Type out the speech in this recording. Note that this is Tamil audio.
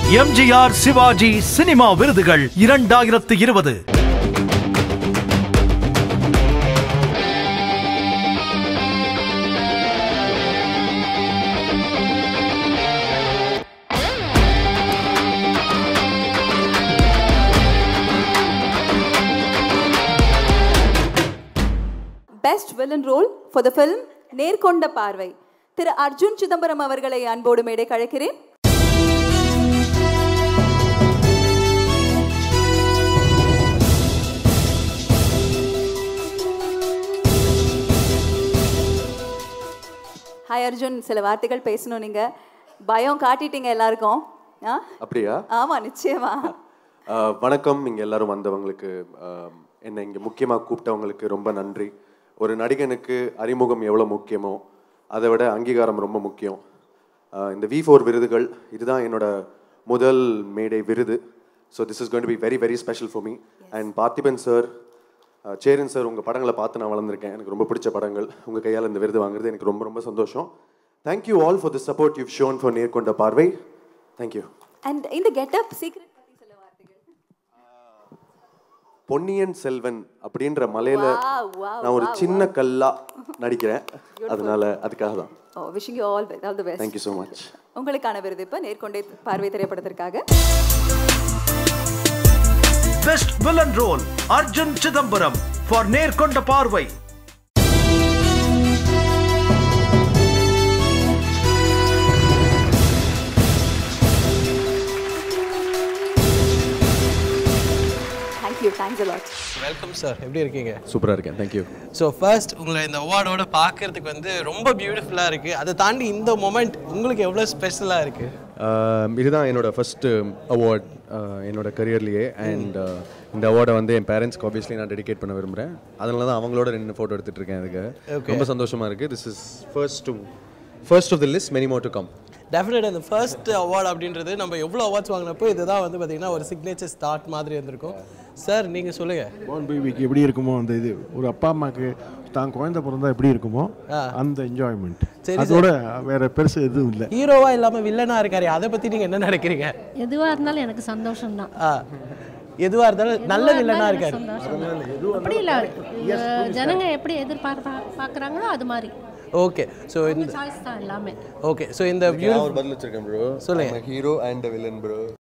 எம்ஜிஆர் சிவாஜி சினிமா விருதுகள் இரண்டாயிரத்து இருபது best villain role for the film Nerkonda Paarvai திரு அர்ஜுன் சிதம்பரம் அவர்களை அன்போடு மேடை கழைக்கிறேன் ஹாய் அர்ஜுன் சில வார்த்தைகள் பேசணும் நீங்க பயம் காட்டிட்டீங்க எல்லாருக்கும் ஆ அப்படியா ஆமா நிச்சயமா ஆஹ் வணக்கம் இங்கே எல்லாரும் வந்தவங்களுக்கு ஆஹ் என்னை இங்கே முக்கியமாக கூப்பிட்டவங்களுக்கு ரொம்ப நன்றி ஒரு நடிகனுக்கு அறிமுகம் எவ்வளோ முக்கியமோ அதை விட அங்கீகாரம் ரொம்ப முக்கியம் ஆஹ் இந்த வி ஃபோர் விருதுகள் இதுதான் என்னோட முதல் மேடை விருது so this is going to be very very special for me and Parthiban sir Cheran sir உங்கள் படங்களை பார்த்து நான் வளர்ந்துருக்கேன் எனக்கு ரொம்ப பிடிச்ச படங்கள் உங்கள் கையால் இந்த விருது வாங்குறது எனக்கு ரொம்ப ரொம்ப சந்தோஷம் thank you all for the support you shown for Nerkonda Paarvai thank you and இந்த கெட்டப் சீக்ரெட் பத்தி சில வார்த்தைகள் பொன்னியின் செல்வன் அப்படின்ற மலையில Wow, wow, நான் ஒரு wow, சின்ன கல்லா நடிக்கிறேன் அதனால அதுக்காக தான் oh wishing you all all the best thank you so much உங்களுக்கான விருது இப்ப நேர்கொண்டே பார்வை திரைப்படத்திற்காக best villain role Arjun Chidambaram for Nerkonda Paarvai thank you thanks a lot welcome sir எப்படி இருக்கீங்க சூப்பராக இருக்கேன் தேங்க்யூ ஸோ ஃபர்ஸ்ட் உங்களை இந்த அவார்டோட பார்க்கறதுக்கு வந்து ரொம்ப பியூட்டிஃபுல்லாக இருக்குது அதை தாண்டி இந்த மொமெண்ட் உங்களுக்கு எவ்வளோ ஸ்பெஷலாக இருக்குது இதுதான் என்னோட ஃபர்ஸ்ட் அவார்ட் என்னோட கரியர்லேயே அண்ட் இந்த அவார்டை வந்து என் பேரண்ட்ஸ்க்கு ஆப்வியஸ்லி நான் டெடிகேட் பண்ண விரும்புகிறேன் அதனால தான் அவங்களோட ரெண்டு ஃபோட்டோ எடுத்துட்டு இருக்கேன் இதுக்கு ரொம்ப சந்தோஷமாக இருக்குது this is first first of the list many more to come definite இந்த ஃபர்ஸ்ட் அவார்ட் அப்படின்றது நம்ம எவ்வளோ அவார்ட்ஸ் வாங்கினப்போ இதுதான் வந்து பார்த்தீங்கன்னா ஒரு சிக்னேச்சர் ஸ்டார்ட் மாதிரி இருந்திருக்கும் சார் நீங்கள் சொல்லுங்கள் பார்ன் பேபிக்கு எப்படி இருக்குமோ அந்த இது ஒரு அப்பா அம்மாக்கு தான் குழந்தை பிறந்தா எப்படி இருக்குமோ அந்த என்ஜாய்மெண்ட் சரி, அதோட வேற பெருசு எதுவும் இல்லை ஹீரோவா இல்லாமல் வில்லனாக இருக்காரு அதை பற்றி நீங்கள் என்ன நினைக்கிறீங்க எதுவாக இருந்தாலும் எனக்கு சந்தோஷம்தான் ஆ எதுவாக இருந்தாலும் நல்ல வில்லனாக இருக்காரு சந்தோஷம் அப்படி இல்லை ஜனங்க எப்படி எதிர்பார்ப்பா பார்க்குறாங்களோ அது மாதிரி ஓகே ஸோ இந்த சாய்ஸ் தான் எல்லாமே ஓகே ஸோ இந்த பியூ பதில் வச்சிருக்கேன் ப்ரோ சொல்லுங்க ஹீரோ அண்ட் வில்லன் ப்ரோ